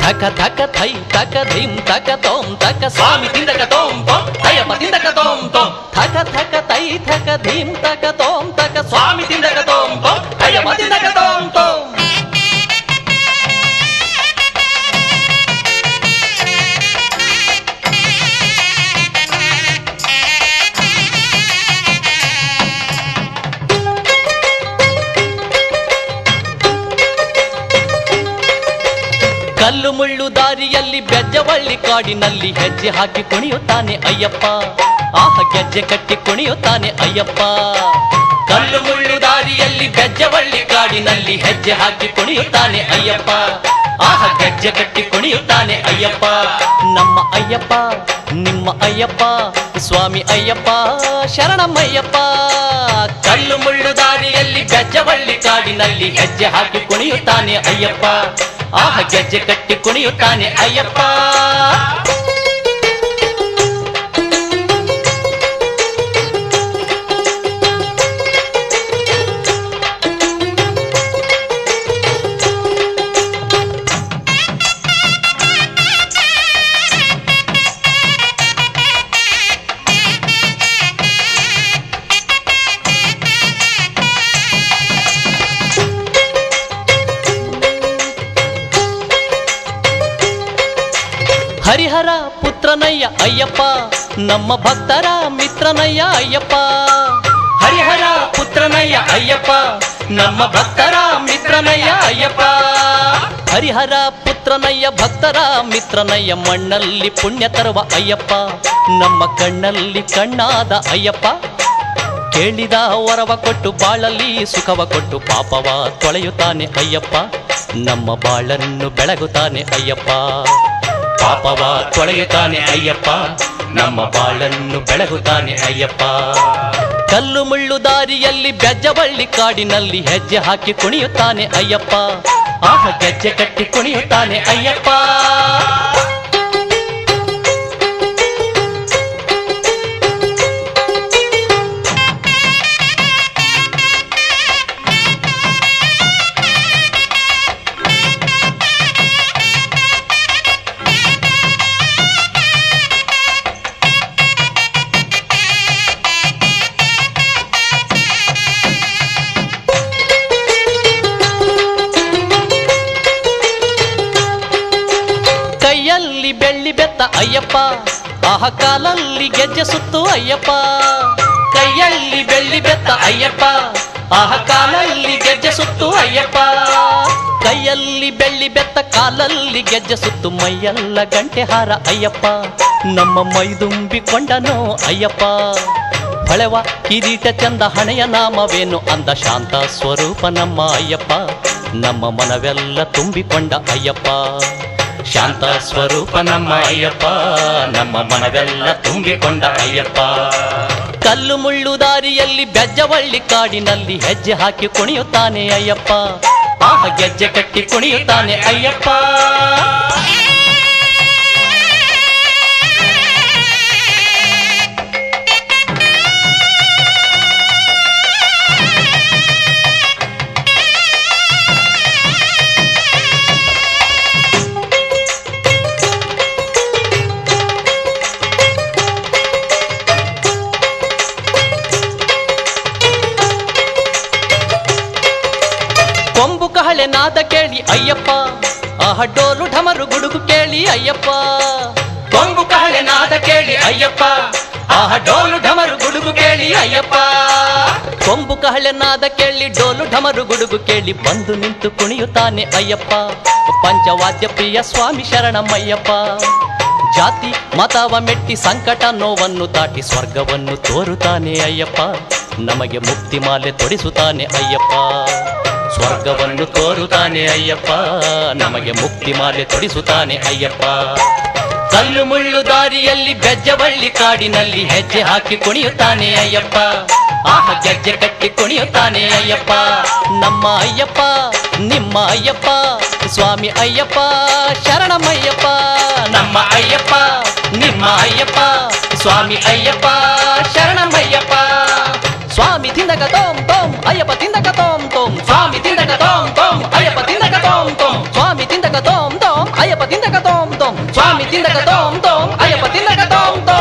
ತಕ ತಕ ಥೈ ತಕ ಧಿಂ ತಕ ತೋಂ ತಕ ಸ್ವಾಮಿ ತಿಂದಕ ತೋಂ ತೋಂ ಅಯ್ಯಪ್ಪ ತಿಂದಕ ತೋಂ ತೋಂ ಥಕ ಥಕ ತೈ ಥಕ ಧಿಂ ತಕ ತೋಂ ತಕ ಸ್ವಾಮಿ ತಿಂದಕ ತೋಂ ತೋಂ ಅಯ್ಯಪ್ಪ ತಿಂದಕ ತೋಂ ತೋಂ ಕಲ್ಲು ಮುಳ್ಳು ದಾರಿಯಲ್ಲಿ ಬೆಜ್ಜವಳ್ಳಿ ಕಾಡಿನಲ್ಲಿ ಹೆಜ್ಜೆ ಹಾಕಿ ಕುಣಿಯುತ್ತಾನೆ ಅಯ್ಯಪ್ಪ ಆಹ ಗೆಜ್ಜೆ ಕಟ್ಟಿ ಕುಣಿಯುತ್ತಾನೆ ಅಯ್ಯಪ್ಪ ಕಲ್ಲು ಮುಳ್ಳು ದಾರಿಯಲ್ಲಿ ಬೆಜ್ಜವಳ್ಳಿ ಕಾಡಿನಲ್ಲಿ ಹೆಜ್ಜೆ ಹಾಕಿ ಕುಣಿಯುತ್ತಾನೆ ಅಯ್ಯಪ್ಪ ಆಹ ಗೆಜ್ಜೆ ಕಟ್ಟಿ ಕುಣಿಯುತ್ತಾನೆ ಅಯ್ಯಪ್ಪ ನಮ್ಮ ಅಯ್ಯಪ್ಪ ನಿಮ್ಮ ಅಯ್ಯಪ್ಪ ಸ್ವಾಮಿ ಅಯ್ಯಪ್ಪ ಶರಣಮ್ಮಯ್ಯಪ್ಪ ಕಲ್ಲು ಮುಳ್ಳು ದಾರಿಯಲ್ಲಿ ಬೆಜ್ಜವಳ್ಳಿ ಕಾಡಿನಲ್ಲಿ ಹೆಜ್ಜೆ ಹಾಕಿ ಕುಣಿಯುತ್ತಾನೆ ಅಯ್ಯಪ್ಪ ಆಹ ಗೆಜ್ಜೆ ಕಟ್ಟಿ ಕುಣಿಯುತ್ತಾನೆ ಅಯ್ಯಪ್ಪ ಹರಿಹರ ಪುತ್ರನಯ್ಯ ಅಯ್ಯಪ್ಪ ನಮ್ಮ ಭಕ್ತರ ಮಿತ್ರನಯ್ಯ ಅಯ್ಯಪ್ಪ ಹರಿಹರ ಪುತ್ರನಯ್ಯ ಅಯ್ಯಪ್ಪ ನಮ್ಮ ಭಕ್ತರ ಮಿತ್ರನಯ್ಯ ಅಯ್ಯಪ್ಪ ಹರಿಹರ ಪುತ್ರನಯ್ಯ ಭಕ್ತರ ಮಿತ್ರನಯ್ಯ ಮಣ್ಣಲ್ಲಿ ಪುಣ್ಯ ತರುವ ಅಯ್ಯಪ್ಪ ನಮ್ಮ ಕಣ್ಣಲ್ಲಿ ಕಣ್ಣಾದ ಅಯ್ಯಪ್ಪ ಕೇಳಿದ ವರವ ಕೊಟ್ಟು ಬಾಳಲ್ಲಿ ಸುಖವ ಕೊಟ್ಟು ಪಾಪವ ತೊಳೆಯುತ್ತಾನೆ ಅಯ್ಯಪ್ಪ ನಮ್ಮ ಬಾಳನ್ನು ಬೆಳಗುತ್ತಾನೆ ಅಯ್ಯಪ್ಪ ಪಾಪವ ತೊಳೆಯುತ್ತಾನೆ ಅಯ್ಯಪ್ಪ ನಮ್ಮ ಬಾಳನ್ನು ಬೆಳಗುತ್ತಾನೆ ಅಯ್ಯಪ್ಪ ಕಲ್ಲು ಮುಳ್ಳು ದಾರಿಯಲ್ಲಿ ಬೆಜ್ಜವಳ್ಳಿ ಕಾಡಿನಲ್ಲಿ ಹೆಜ್ಜೆ ಹಾಕಿ ಕುಣಿಯುತ್ತಾನೆ ಅಯ್ಯಪ್ಪ ಆಹ ಗೆಜ್ಜೆ ಕಟ್ಟಿ ಕುಣಿಯುತ್ತಾನೆ ಅಯ್ಯಪ್ಪ ಕೈಯಲ್ಲಿ ಬೆಳ್ಳಿ ಬೆತ್ತ ಅಯ್ಯಪ್ಪ ಆಹ ಕಾಲಲ್ಲಿ ಗೆಜ್ಜೆ ಸುತ್ತು ಅಯ್ಯಪ್ಪ ಕೈಯಲ್ಲಿ ಬೆಳ್ಳಿ ಬೆತ್ತ ಅಯ್ಯಪ್ಪ ಆಹ ಕಾಲಲ್ಲಿ ಗೆಜ್ಜೆ ಸುತ್ತು ಅಯ್ಯಪ್ಪ ಕೈಯಲ್ಲಿ ಬೆಳ್ಳಿ ಬೆತ್ತ ಕಾಲಲ್ಲಿ ಗೆಜ್ಜೆ ಸುತ್ತು ಮೈಯೆಲ್ಲ ಗಂಟೆ ಹಾರ ಅಯ್ಯಪ್ಪ ನಮ್ಮ ಮೈದುಂಬಿಕೊಂಡನೋ ಅಯ್ಯಪ್ಪ ಹೊಳೆವ ಕಿರೀಟ ಚಂದ ಹಣೆಯ ನಾಮವೇನು ಅಂದ ಶಾಂತ ಸ್ವರೂಪ ನಮ್ಮ ಅಯ್ಯಪ್ಪ ನಮ್ಮ ಮನವೆಲ್ಲ ತುಂಬಿಕೊಂಡ ಅಯ್ಯಪ್ಪ ಶಾಂತ ಸ್ವರೂಪ ನಮ್ಮ ಅಯ್ಯಪ್ಪ ನಮ್ಮ ಮನವೆಲ್ಲ ತುಂಬಿಕೊಂಡ ಅಯ್ಯಪ್ಪ ಕಲ್ಲು ಮುಳ್ಳು ದಾರಿಯಲ್ಲಿ ಬೆಜ್ಜವಳ್ಳಿ ಕಾಡಿನಲ್ಲಿ ಹೆಜ್ಜೆ ಹಾಕಿ ಕುಣಿಯುತ್ತಾನೆ ಅಯ್ಯಪ್ಪ ಆಹ ಗೆಜ್ಜೆ ಕಟ್ಟಿ ಕುಣಿಯುತ್ತಾನೆ ಅಯ್ಯಪ್ಪ ಕೊಂಬು ಕಹಳೆ ನಾದ ಕೇಳಿ ಅಯ್ಯಪ್ಪ ಆಹ ಡೋಲು ಢಮರು ಗುಡುಗು ಕೇಳಿ ಅಯ್ಯಪ್ಪ ಕೊಂಬು ಕಹಳೆ ನಾದ ಕೇಳಿ ಅಯ್ಯಪ್ಪ ಆಹ ಡೋಲು ಢಮರು ಗುಡುಗು ಕೇಳಿ ಅಯ್ಯಪ್ಪ ಕೊಂಬು ಕಹಳೆ ನಾದ ಕೇಳಿ ಡೋಲು ಢಮರು ಗುಡುಗು ಕೇಳಿ ಬಂದು ನಿಂತು ಕುಣಿಯುತ್ತಾನೆ ಅಯ್ಯಪ್ಪ ಪಂಚವಾದ್ಯ ಪ್ರಿಯ ಸ್ವಾಮಿ ಶರಣಮಯ್ಯಪ್ಪ ಜಾತಿ ಮತವ ಮೆಟ್ಟಿ ಸಂಕಟ ನೋವನ್ನು ದಾಟಿ ಸ್ವರ್ಗವನ್ನು ತೋರುತ್ತಾನೆ ಅಯ್ಯಪ್ಪ ನಮಗೆ ಮುಕ್ತಿ ಮಾಲೆ ತೊಡಿಸುತ್ತಾನೆ ಅಯ್ಯಪ್ಪ ಸ್ವರ್ಗವನ್ನು ತೋರುತ್ತಾನೆ ಅಯ್ಯಪ್ಪ ನಮಗೆ ಮುಕ್ತಿ ಮಾಲೆ ತೊಡಿಸುತ್ತಾನೆ ಅಯ್ಯಪ್ಪ ಕಲ್ಲು ಮುಳ್ಳು ದಾರಿಯಲ್ಲಿ ಬೆಜ್ಜವಳ್ಳಿ ಕಾಡಿನಲ್ಲಿ ಹೆಜ್ಜೆ ಹಾಕಿ ಕುಣಿಯುತ್ತಾನೆ ಅಯ್ಯಪ್ಪ ಆಹ ಗೆಜ್ಜೆ ಕಟ್ಟಿ ಕುಣಿಯುತ್ತಾನೆ ಅಯ್ಯಪ್ಪ ನಮ್ಮ ಅಯ್ಯಪ್ಪ ನಿಮ್ಮ ಅಯ್ಯಪ್ಪ ಸ್ವಾಮಿ ಅಯ್ಯಪ್ಪ ಶರಣಮಯ್ಯಪ್ಪ ನಮ್ಮ ಅಯ್ಯಪ್ಪ ನಿಮ್ಮ ಅಯ್ಯಪ್ಪ ಸ್ವಾಮಿ ಅಯ್ಯಪ್ಪ ಶರಣಮಯ್ಯಪ್ಪ ಸ್ವಾಮಿ ತಿಂದಕ ತೋಂ ತೋಂ ಅಯ್ಯಪ್ಪ ತಿಂದಕ ತೋಂ ತೋಂ ಸ್ವಾಮಿ ತಿಂದಕ ತೋಂ ತೋಂ ಅಯ್ಯಪ್ಪ ತಿಂದಕ ತೋಂ ತೋಂ ಸ್ವಾಮಿ ತಿಂದಕ ತೋಂ ತೋಂ ಅಯ್ಯಪ್ಪ ಅಯ್ಯಪ್ಪ ತಿಂದಕ ತೋಂ ತೋಂ ಸ್ವಾಮಿ ತಿಂದಕ ತೋಂ ತೋಂ ಅಯ್ಯಪ್ಪ ತಿಂದಕ ತೋಂ ತೋಂ